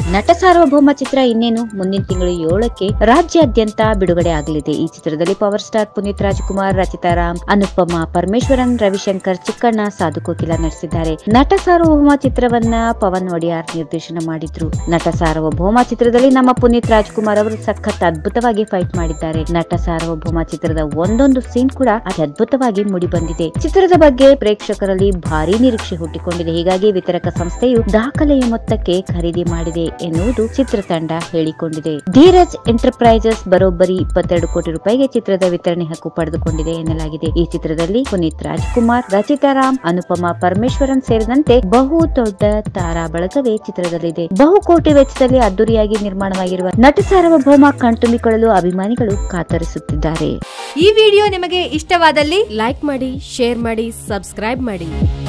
ನಟ ಸಾರ್ವಭೌಮ ಚಿತ್ರ ಇನ್ನೇನು ಮುಂದಿನ ತಿಂಗಳು ಏಳಕ್ಕೆ ರಾಜ್ಯಾದ್ಯಂತ ಬಿಡುಗಡೆ ಆಗಲಿದೆ ಈ ಚಿತ್ರದಲ್ಲಿ ಪವರ್ ಸ್ಟಾರ್ ಪುನೀತ್ ರಾಜ್ಕುಮಾರ್ ರಚಿತಾ ರಾಮ್ ಅನುಪಮ ಪರಮೇಶ್ವರನ್ ರವಿಶಂಕರ್ ಚಿಕ್ಕಣ್ಣ ಸಾಧು ಕೋಕಿಲ ನಟಿಸಿದ್ದಾರೆ ನಟ ಸಾರ್ವಭೌಮ ಚಿತ್ರವನ್ನ ಪವನ್ ಒಡಿಯಾರ್ ನಿರ್ದೇಶನ ಮಾಡಿದ್ರು ನಟ ಸಾರ್ವಭೌಮ ಚಿತ್ರದಲ್ಲಿ ನಮ್ಮ ಪುನೀತ್ ರಾಜ್ಕುಮಾರ್ ಅವರು ಸಖತ್ ಅದ್ಭುತವಾಗಿ ಫೈಟ್ ಮಾಡಿದ್ದಾರೆ ನಟ ಸಾರ್ವಭೌಮ ಚಿತ್ರದ ಒಂದೊಂದು ಸೀನ್ ಕೂಡ ಅತಿ ಅದ್ಭುತವಾಗಿ ಮೂಡಿ ಬಂದಿದೆ ಚಿತ್ರದ ಬಗ್ಗೆ ಪ್ರೇಕ್ಷಕರಲ್ಲಿ ಭಾರಿ ನಿರೀಕ್ಷೆ ಹುಟ್ಟಿಕೊಂಡಿದೆ ಹೀಗಾಗಿ ವಿತರಕ ಸಂಸ್ಥೆಯು ದಾಖಲೆಯ ಮೊತ್ತಕ್ಕೆ ಖರೀದಿ ಮಾಡಿದೆ ಎನ್ನುವುದು ಚಿತ್ರತಂಡ ಹೇಳಿಕೊಂಡಿದೆ ಧೀರಜ್ ಎಂಟರ್ಪ್ರೈಸಸ್ ಬರೋಬ್ಬರಿ ಇಪ್ಪತ್ತೆರಡು ಕೋಟಿ ರೂಪಾಯಿಗೆ ಚಿತ್ರದ ವಿತರಣೆ ಹಕ್ಕು ಪಡೆದುಕೊಂಡಿದೆ ಎನ್ನಲಾಗಿದೆ ಈ ಚಿತ್ರದಲ್ಲಿ ಪುನೀತ್ ರಾಜ್ಕುಮಾರ್ ರಚಿತಾ ರಾಮ್ ಅನುಪಮ ಪರಮೇಶ್ವರನ್ ಸೇರಿದಂತೆ ಬಹು ದೊಡ್ಡ ತಾರಾ ಬಳಗವೇ ಚಿತ್ರದಲ್ಲಿದೆ ಬಹುಕೋಟಿ ವೆಚ್ಚದಲ್ಲಿ ಅದ್ದೂರಿಯಾಗಿ ನಿರ್ಮಾಣವಾಗಿರುವ ನಟ ಸಾರ್ವಭೌಮ ಕಣ್ತುಂಬಿಕೊಳ್ಳಲು ಅಭಿಮಾನಿಗಳು ಕಾತರಿಸುತ್ತಿದ್ದಾರೆ ಈ ವಿಡಿಯೋ ನಿಮಗೆ ಇಷ್ಟವಾದಲ್ಲಿ ಲೈಕ್ ಮಾಡಿ ಶೇರ್ ಮಾಡಿ ಸಬ್ಸ್ಕ್ರೈಬ್ ಮಾಡಿ